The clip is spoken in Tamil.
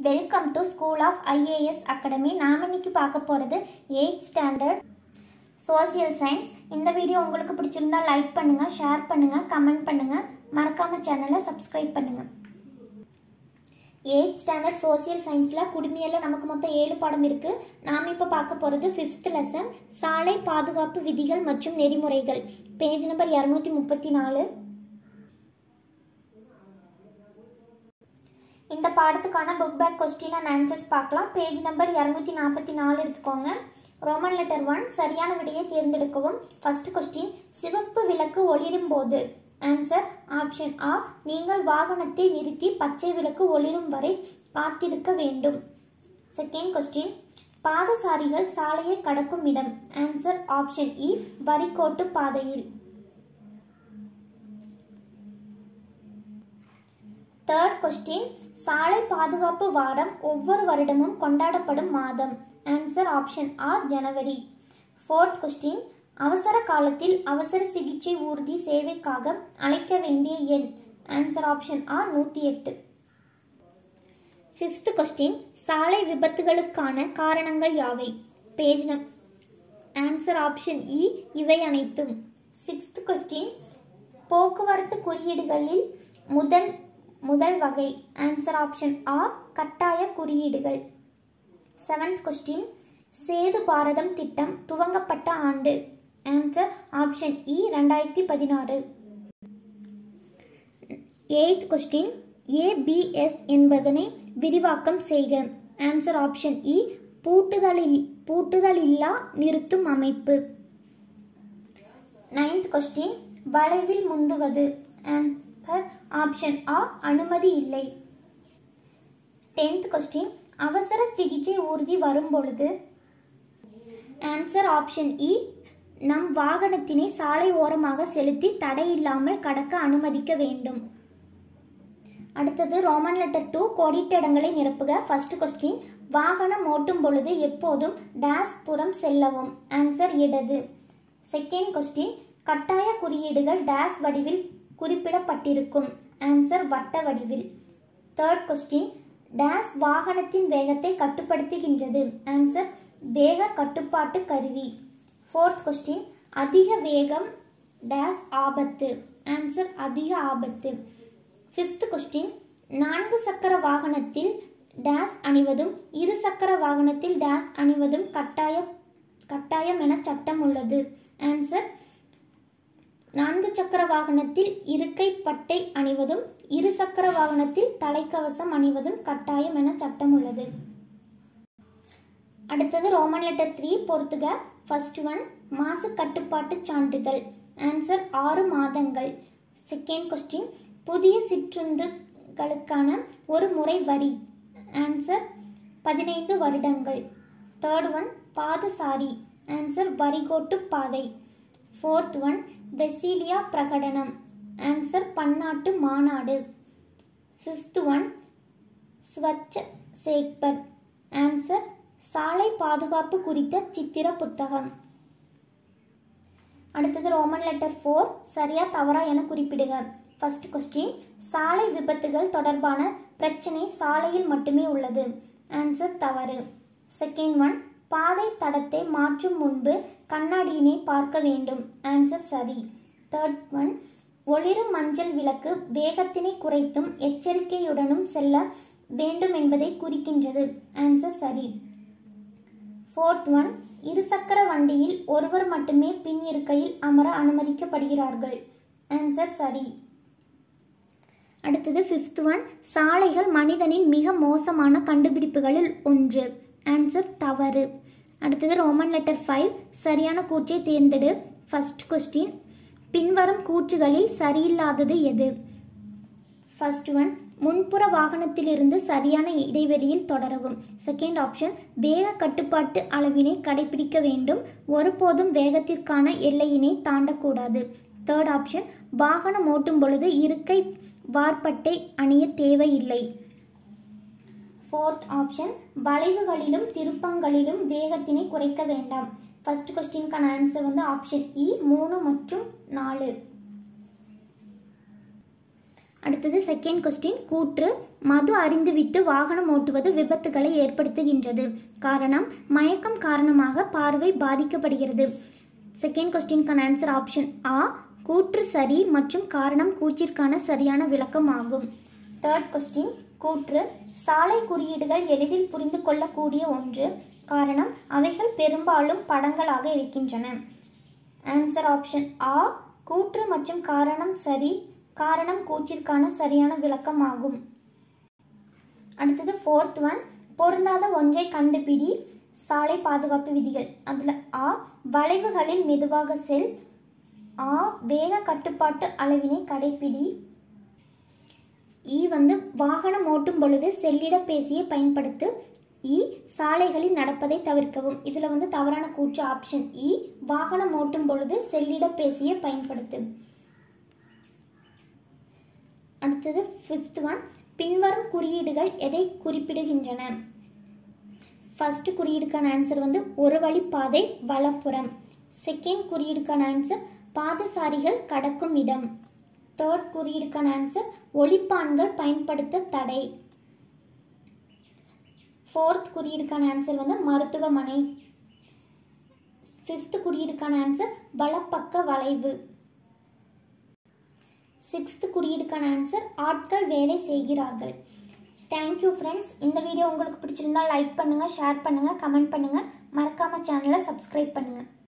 welcome to school of IAS academy நாம் இன்னைக்கு பார்க்க போகிறது எயிட் ஸ்டாண்டர்ட் சோசியல் சயின்ஸ் இந்த வீடியோ உங்களுக்கு பிடிச்சிருந்தா லைக் பண்ணுங்கள் ஷேர் பண்ணுங்கள் கமெண்ட் பண்ணுங்கள் மறக்காம சேனலை சப்ஸ்கிரைப் பண்ணுங்கள் எயிட் ஸ்டாண்டர்ட் சோசியல் சயின்ஸில் குடிமையில் நமக்கு மொத்தம் ஏழு பாடம் இருக்குது நாம் இப்போ பார்க்க போகிறது ஃபிஃப்த் லெசன் சாலை பாதுகாப்பு விதிகள் மற்றும் நெறிமுறைகள் பேஜ் நம்பர் இரநூத்தி முப்பத்தி நாலு இந்த பாடத்துக்கான book back question and answers பார்க்கலாம் பேஜ் நம்பர் இரநூத்தி நாற்பத்தி நாலு எடுத்துக்கோங்க ரோமன் லெட்டர் ஒன் சரியான விடையை தேர்ந்தெடுக்கவும் ஃபர்ஸ்ட் கொஸ்டின் சிவப்பு விளக்கு ஒளிரும் போது ஆன்சர் ஆப்ஷன் ஆ நீங்கள் வாகனத்தை நிறுத்தி பச்சை விளக்கு ஒளிரும் வரை காத்திருக்க வேண்டும் செகண்ட் கொஸ்டின் பாதசாரிகள் சாலையை கடக்கும் இடம் ஆன்சர் ஆப்ஷன் இ வரிக்கோட்டு பாதையில் தேர்ட் கொஸ்டின் சாலை பாதுகாப்பு வாரம் ஒவ்வொரு வருடமும் கொண்டாடப்படும் மாதம் ஆன்சர் ஆப்ஷன் ஆ ஜனவரி ஃபோர்த் கொஸ்டின் அவசர காலத்தில் அவசர சிகிச்சை ஊர்தி சேவைக்காக அழைக்க வேண்டிய எண் ஆன்சர் ஆப்ஷன் ஆ நூற்றி எட்டு ஃபிஃப்த் கொஸ்டின் சாலை விபத்துகளுக்கான காரணங்கள் யாவை பேஜ் நம் ஆன்சர் ஆப்ஷன் இ இவை அனைத்தும் சிக்ஸ்த் கொஸ்டின் போக்குவரத்து குறியீடுகளில் முதல் முதல் வகை ஆன்சர் ஆப்ஷன் ஆ கட்டாய குறியீடுகள் செவன்த் கொஸ்டின் சேது பாரதம் திட்டம் துவங்கப்பட்ட ஆண்டு ஆன்சர் ஆப்ஷன் இ ரெண்டாயிரத்தி பதினாறு எய்த் கொஸ்டின் ஏபிஎஸ் என்பதனை விரிவாக்கம் செய்க ஆன்சர் ஆப்ஷன் இ பூட்டுதலில் பூட்டுதலில்லா நிறுத்தும் அமைப்பு நைன்த் கொஸ்டின் வளைவில் முந்துவது ஆன்சர் ஆப்ஷன் ஆ அனுமதி இல்லை டென்த் கொஸ்டின் அவசர சிகிச்சை ஊர்தி வரும் பொழுது ஆன்சர் ஆப்ஷன் இ நம் வாகனத்தினை சாலை ஓரமாக செலுத்தி தடையில்லாமல் கடக்க அனுமதிக்க வேண்டும் அடுத்தது ரோமன் லெட்டர் டூ கோடிட்ட இடங்களை நிரப்புக ஃபர்ஸ்ட் கொஸ்டின் வாகனம் ஓட்டும் பொழுது எப்போதும் டேஸ் புறம் செல்லவும் ஆன்சர் இடது செகண்ட் கொஸ்டின் கட்டாய குறியீடுகள் டேஸ் வடிவில் குறிப்பிடப்பட்டிருக்கும் ஆன்சர் வட்ட வடிவில் தேர்ட் கொஸ்டின் டேஸ் வாகனத்தின் வேகத்தை கட்டுப்படுத்துகின்றது ஆன்சர் வேக கட்டுப்பாட்டு கருவி ஃபோர்த் கொஸ்டின் அதிக வேகம் டேஸ் ஆபத்து ஆன்சர் அதிக ஆபத்து ஃபிஃப்த் கொஸ்டின் நான்கு சக்கர வாகனத்தில் டேஸ் அணிவதும் இரு சக்கர வாகனத்தில் டேஸ் அணிவதும் கட்டாய கட்டாயம் என சட்டம் உள்ளது ஆன்சர் நான்கு சக்கர வாகனத்தில் இருக்கை பட்டை அணிவதும் இரு சக்கர வாகனத்தில் தலைக்கவசம் அணிவதும் கட்டாயம் என சட்டம் உள்ளது அடுத்தது ரோமன் லெட்டர் த்ரீ பொறுத்துக ஃபர்ஸ்ட் ஒன் மாசு கட்டுப்பாட்டு சான்றிதழ் ஆன்சர் ஆறு மாதங்கள் செகண்ட் கொஸ்டின் புதிய சிற்றுந்துகளுக்கான ஒரு முறை வரி ஆன்சர் பதினைந்து வருடங்கள் தேர்ட் ஒன் பாதசாரி ஆன்சர் வரிகோட்டு பாதை ஃபோர்த் ஒன் பிரசீலியா பிரகடனம் ஆன்சர் பன்னாட்டு மாநாடு ஃபிஃப்த் ஒன் ஸ்வச்ச சேக்பர் ஆன்சர் சாலை பாதுகாப்பு குறித்த சித்திர புத்தகம் அடுத்தது ரோமன் லெட்டர் ஃபோர் சரியா தவறா என குறிப்பிடுக ஃபர்ஸ்ட் கொஸ்டின் சாலை விபத்துகள் தொடர்பான பிரச்சனை சாலையில் மட்டுமே உள்ளது ஆன்சர் தவறு செகண்ட் ஒன் பாதை தடத்தை மாற்றும் முன்பு கண்ணாடியினை பார்க்க வேண்டும் ஆன்சர் சரி தேர்ட் ஒன் ஒளிரும் மஞ்சள் விளக்கு வேகத்தினை குறைத்தும் எச்சரிக்கையுடனும் செல்ல வேண்டும் என்பதை குறிக்கின்றது ஆன்சர் சரி ஃபோர்த் ஒன் இருசக்கர வண்டியில் ஒருவர் மட்டுமே பின் இருக்கையில் அமர அனுமதிக்கப்படுகிறார்கள் ஆன்சர் சரி அடுத்தது ஃபிஃப்த் ஒன் சாலைகள் மனிதனின் மிக மோசமான கண்டுபிடிப்புகளில் ஒன்று ஆன்சர் தவறு அடுத்தது ரோமன் லெட்டர் ஃபைவ் சரியான கூற்றை தேர்ந்தெடு ஃபர்ஸ்ட் கொஸ்டின் பின்வரும் கூற்றுகளில் சரியில்லாதது எது ஃபர்ஸ்ட் ஒன் முன்புற வாகனத்திலிருந்து சரியான இடைவெளியில் தொடரவும் செகண்ட் ஆப்ஷன் வேக கட்டுப்பாட்டு அளவினை கடைபிடிக்க வேண்டும் ஒருபோதும் வேகத்திற்கான எல்லையினை தாண்டக்கூடாது தேர்ட் ஆப்ஷன் வாகனம் ஓட்டும் பொழுது இருக்கை வார்பட்டை அணிய தேவையில்லை ஃபோர்த் ஆப்ஷன் வளைவுகளிலும் திருப்பங்களிலும் வேகத்தினை குறைக்க வேண்டாம் ஃபர்ஸ்ட் கொஸ்டினுக்கான ஆன்சர் வந்து ஆப்ஷன் இ மூணு மற்றும் நாலு அடுத்தது செகண்ட் கொஸ்டின் கூற்று மது அறிந்துவிட்டு வாகனம் ஓட்டுவது விபத்துகளை ஏற்படுத்துகின்றது காரணம் மயக்கம் காரணமாக பார்வை பாதிக்கப்படுகிறது செகண்ட் கொஸ்டின்கான ஆன்சர் ஆப்ஷன் ஆ கூற்று சரி மற்றும் காரணம் கூற்றிற்கான சரியான விளக்கம் ஆகும் தேர்ட் கொஸ்டின் கூற்று சாலை குறியீடுகள் எளிதில் புரிந்து கொள்ளக்கூடிய ஒன்று காரணம் அவைகள் பெரும்பாலும் படங்களாக இருக்கின்றன ஆன்சர் ஆப்ஷன் ஆ கூற்று மற்றும் காரணம் சரி காரணம் கூற்றிற்கான சரியான விளக்கம் ஆகும் அடுத்தது ஃபோர்த் ஒன் பொருந்தாத ஒன்றை கண்டுபிடி சாலை பாதுகாப்பு விதிகள் அதில் ஆ வளைவுகளில் மெதுவாக செல் ஆ வேக கட்டுப்பாட்டு அளவினை கடைப்பிடி இ வந்து வாகனம் ஓட்டும் பொழுது செல்லிட பேசியை பயன்படுத்து இ சாலைகளில் நடப்பதை தவிர்க்கவும் இதில் வந்து தவறான கூற்று ஆப்ஷன் இ வாகனம் ஓட்டும் பொழுது செல்லிட பேசியை பயன்படுத்து அடுத்தது ஃபிஃப்த் ஒன் பின்வரும் குறியீடுகள் எதை குறிப்பிடுகின்றன ஃபர்ஸ்ட் குறியீடுக்கான ஆன்சர் வந்து ஒரு வழிப்பாதை வலப்புறம் செகண்ட் குறியீடுக்கான ஆன்சர் பாதசாரிகள் கடக்கும் இடம் தேர்ட் குறியீடுக்கான ஆன்சர் ஒளிப்பான்கள் பயன்படுத்த தடை ஃபோர்த் குறியீடுக்கான ஆன்சர் வந்து மருத்துவமனை ஃபிஃப்த் குறியீடுக்கான ஆன்சர் வலப்பக்க வளைவு சிக்ஸ்த் குறியீடுக்கான ஆன்சர் ஆட்கள் வேலை செய்கிறார்கள் தேங்க்யூ ஃப்ரெண்ட்ஸ் இந்த வீடியோ உங்களுக்கு பிடிச்சிருந்தா லைக் பண்ணுங்கள் ஷேர் பண்ணுங்கள் கமெண்ட் பண்ணுங்கள் மறக்காமல் சேனலை சப்ஸ்கிரைப் பண்ணுங்கள்